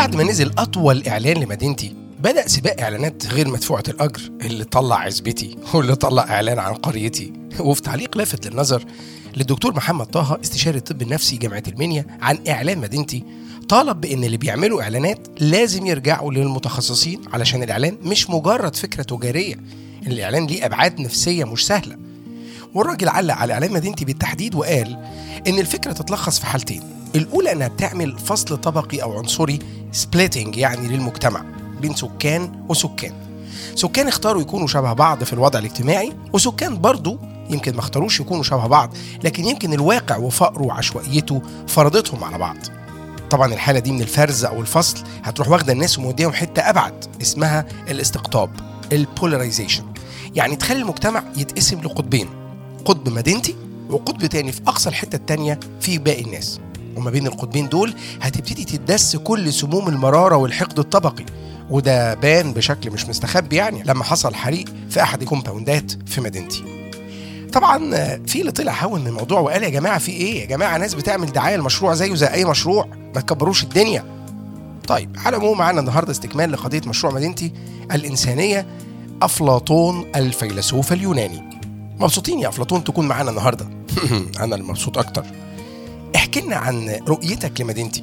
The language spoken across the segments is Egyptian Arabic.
بعد ما نزل أطول إعلان لمدينتي بدأ سباق إعلانات غير مدفوعة الأجر اللي طلع عزبتي واللي طلع إعلان عن قريتي وفي تعليق لافت للنظر للدكتور محمد طه استشاري الطب النفسي جامعة المنيا عن إعلان مدينتي طالب بأن اللي بيعملوا إعلانات لازم يرجعوا للمتخصصين علشان الإعلان مش مجرد فكرة تجارية الإعلان ليه أبعاد نفسية مش سهلة والراجل علق على إعلان مدينتي بالتحديد وقال إن الفكرة تتلخص في حالتين الأولى إنها بتعمل فصل طبقي أو عنصري سبليتنج يعني للمجتمع بين سكان وسكان سكان اختاروا يكونوا شبه بعض في الوضع الاجتماعي وسكان برضو يمكن ما اختاروش يكونوا شبه بعض لكن يمكن الواقع وفقره وعشوائيته فرضتهم على بعض طبعا الحالة دي من الفرز أو الفصل هتروح واخدة الناس وموديهم حتة أبعد اسمها الاستقطاب البولاريزيشن يعني تخلي المجتمع يتقسم لقطبين قطب مدينتي وقطب تاني في أقصى الحتة التانية في باقي الناس وما بين القطبين دول هتبتدي تدس كل سموم المرارة والحقد الطبقي وده بان بشكل مش مستخبي يعني لما حصل حريق في أحد الكومباوندات في مدينتي طبعا في اللي طلع هون من الموضوع وقال يا جماعه في ايه؟ يا جماعه ناس بتعمل دعايه المشروع زيه زي اي مشروع ما تكبروش الدنيا. طيب على العموم معانا النهارده استكمال لقضيه مشروع مدينتي الانسانيه افلاطون الفيلسوف اليوناني. مبسوطين يا افلاطون تكون معانا النهارده. انا اللي مبسوط اكتر. احكي لنا عن رؤيتك لمدينتي.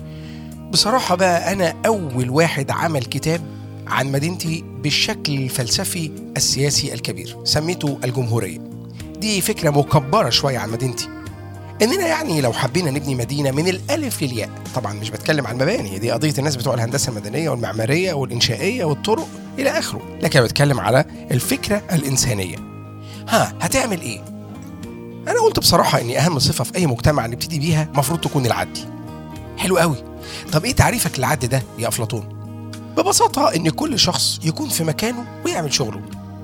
بصراحه بقى انا اول واحد عمل كتاب عن مدينتي بالشكل الفلسفي السياسي الكبير سميته الجمهوريه. دي فكرة مكبرة شوية عن مدينتي إننا يعني لو حبينا نبني مدينة من الألف للياء طبعا مش بتكلم عن مباني دي قضية الناس بتوع الهندسة المدنية والمعمارية والإنشائية والطرق إلى آخره لكن أنا بتكلم على الفكرة الإنسانية ها هتعمل إيه؟ أنا قلت بصراحة إن أهم صفة في أي مجتمع نبتدي بيها مفروض تكون العدل حلو قوي طب إيه تعريفك للعدل ده يا أفلاطون؟ ببساطة إن كل شخص يكون في مكانه ويعمل شغله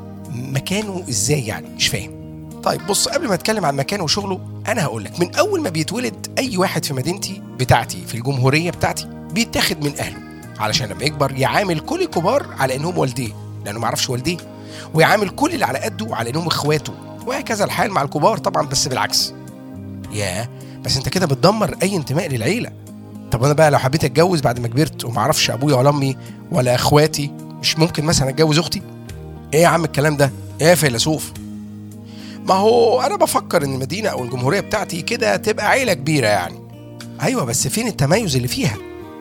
مكانه إزاي يعني؟ مش فاهم طيب بص قبل ما اتكلم عن مكانه وشغله انا هقول لك من اول ما بيتولد اي واحد في مدينتي بتاعتي في الجمهوريه بتاعتي بيتاخد من اهله علشان لما يكبر يعامل كل الكبار على انهم والديه لانه ما يعرفش والديه ويعامل كل اللي على قده على انهم اخواته وهكذا الحال مع الكبار طبعا بس بالعكس ياه بس انت كده بتدمر اي انتماء للعيله طب انا بقى لو حبيت اتجوز بعد ما كبرت وما اعرفش ابويا ولا امي ولا اخواتي مش ممكن مثلا اتجوز اختي ايه يا عم الكلام ده ايه يا فيلسوف ما هو انا بفكر ان المدينه او الجمهوريه بتاعتي كده تبقى عيله كبيره يعني ايوه بس فين التميز اللي فيها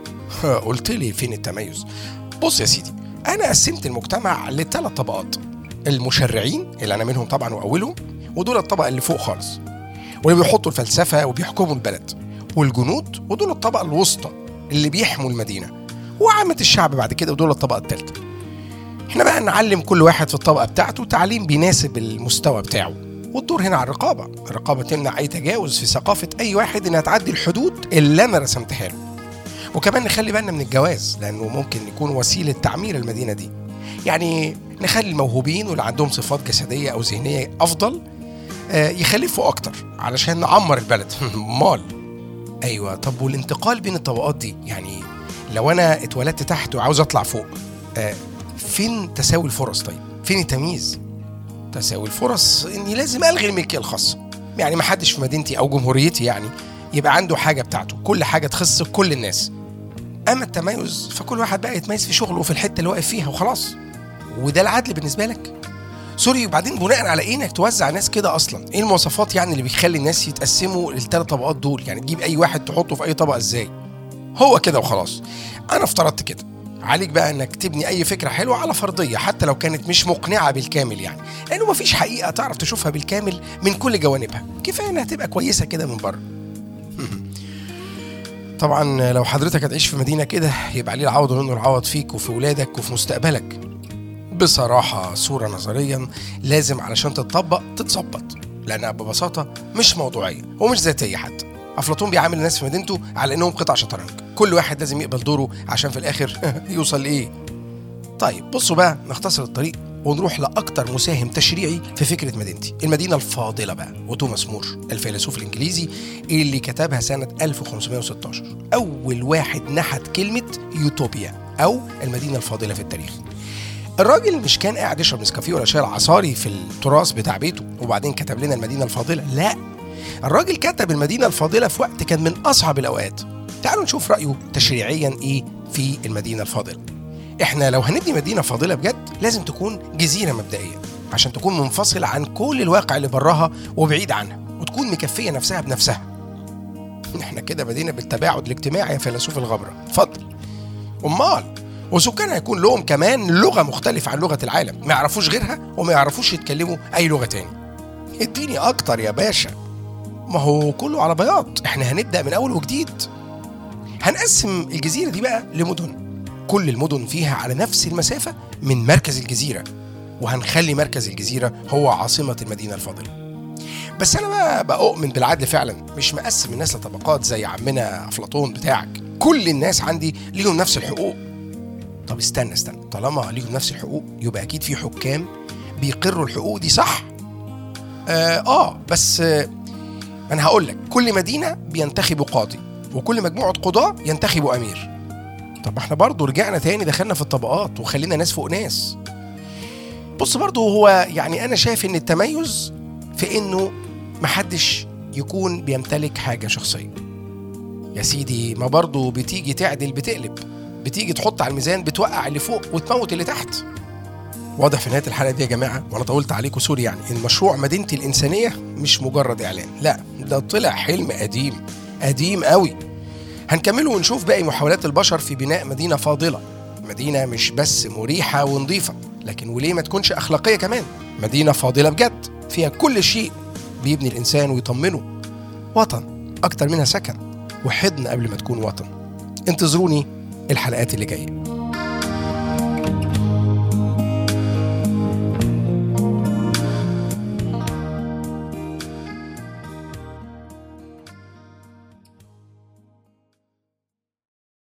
قلت لي فين التميز بص يا سيدي انا قسمت المجتمع لثلاث طبقات المشرعين اللي انا منهم طبعا واولهم ودول الطبقه اللي فوق خالص واللي بيحطوا الفلسفه وبيحكموا البلد والجنود ودول الطبقه الوسطى اللي بيحموا المدينه وعامه الشعب بعد كده ودول الطبقه الثالثه احنا بقى نعلم كل واحد في الطبقه بتاعته تعليم بيناسب المستوى بتاعه والدور هنا على الرقابة الرقابة تمنع أي تجاوز في ثقافة أي واحد إنها تعدي الحدود اللي أنا رسمتها له وكمان نخلي بالنا من الجواز لأنه ممكن يكون وسيلة تعمير المدينة دي يعني نخلي الموهوبين واللي عندهم صفات جسدية أو ذهنية أفضل يخلفوا أكتر علشان نعمر البلد مال أيوة طب والانتقال بين الطبقات دي يعني لو أنا اتولدت تحت وعاوز أطلع فوق فين تساوي الفرص طيب فين التمييز تساوي الفرص اني لازم الغي الملكيه الخاصه يعني ما حدش في مدينتي او جمهوريتي يعني يبقى عنده حاجه بتاعته كل حاجه تخص كل الناس اما التميز فكل واحد بقى يتميز في شغله وفي الحته اللي واقف فيها وخلاص وده العدل بالنسبه لك سوري وبعدين بناء على ايه انك توزع ناس كده اصلا ايه المواصفات يعني اللي بيخلي الناس يتقسموا للثلاث طبقات دول يعني تجيب اي واحد تحطه في اي طبقه ازاي هو كده وخلاص انا افترضت كده عليك بقى انك تبني اي فكره حلوه على فرضيه حتى لو كانت مش مقنعه بالكامل يعني لانه مفيش حقيقه تعرف تشوفها بالكامل من كل جوانبها كفايه انها تبقى كويسه كده من بره طبعا لو حضرتك هتعيش في مدينه كده يبقى عليه العوض منه العوض فيك وفي ولادك وفي مستقبلك بصراحة صورة نظريا لازم علشان تتطبق تتظبط لأنها ببساطة مش موضوعية ومش ذاتية حتى أفلاطون بيعامل الناس في مدينته على إنهم قطع شطرنج كل واحد لازم يقبل دوره عشان في الآخر يوصل لإيه طيب بصوا بقى نختصر الطريق ونروح لأكتر مساهم تشريعي في فكرة مدينتي المدينة الفاضلة بقى وتوماس مور الفيلسوف الإنجليزي اللي كتبها سنة 1516 أول واحد نحت كلمة يوتوبيا أو المدينة الفاضلة في التاريخ الراجل مش كان قاعد يشرب نسكافيه ولا شاي عصاري في التراث بتاع بيته وبعدين كتب لنا المدينة الفاضلة لا الراجل كتب المدينة الفاضلة في وقت كان من أصعب الأوقات تعالوا نشوف رأيه تشريعيا إيه في المدينة الفاضلة إحنا لو هنبني مدينة فاضلة بجد لازم تكون جزيرة مبدئية عشان تكون منفصلة عن كل الواقع اللي براها وبعيد عنها وتكون مكفية نفسها بنفسها احنا كده بدينا بالتباعد الاجتماعي يا فيلسوف الغبرة اتفضل امال وسكانها يكون لهم كمان لغة مختلفة عن لغة العالم ما يعرفوش غيرها وما يعرفوش يتكلموا أي لغة تاني اديني أكتر يا باشا ما هو كله على بياض احنا هنبدأ من أول وجديد هنقسم الجزيرة دي بقى لمدن كل المدن فيها على نفس المسافة من مركز الجزيرة وهنخلي مركز الجزيرة هو عاصمة المدينة الفاضلة بس أنا بقى بأؤمن بالعدل فعلا مش مقسم الناس لطبقات زي عمنا أفلاطون بتاعك كل الناس عندي ليهم نفس الحقوق طب استنى استنى طالما ليهم نفس الحقوق يبقى أكيد في حكام بيقروا الحقوق دي صح آه, آه بس آه أنا هقول لك كل مدينة بينتخبوا قاضي وكل مجموعة قضاة ينتخبوا أمير طب احنا برضه رجعنا تاني دخلنا في الطبقات وخلينا ناس فوق ناس بص برضه هو يعني أنا شايف إن التميز في إنه محدش يكون بيمتلك حاجة شخصية يا سيدي ما برضه بتيجي تعدل بتقلب بتيجي تحط على الميزان بتوقع اللي فوق وتموت اللي تحت واضح في نهايه الحلقه دي يا جماعه وانا طولت عليكم سوري يعني ان مشروع مدينتي الانسانيه مش مجرد اعلان لا ده طلع حلم قديم قديم قوي هنكمله ونشوف باقي محاولات البشر في بناء مدينه فاضله مدينه مش بس مريحه ونظيفه لكن وليه ما تكونش اخلاقيه كمان مدينه فاضله بجد فيها كل شيء بيبني الانسان ويطمنه وطن اكتر منها سكن وحضن قبل ما تكون وطن انتظروني الحلقات اللي جايه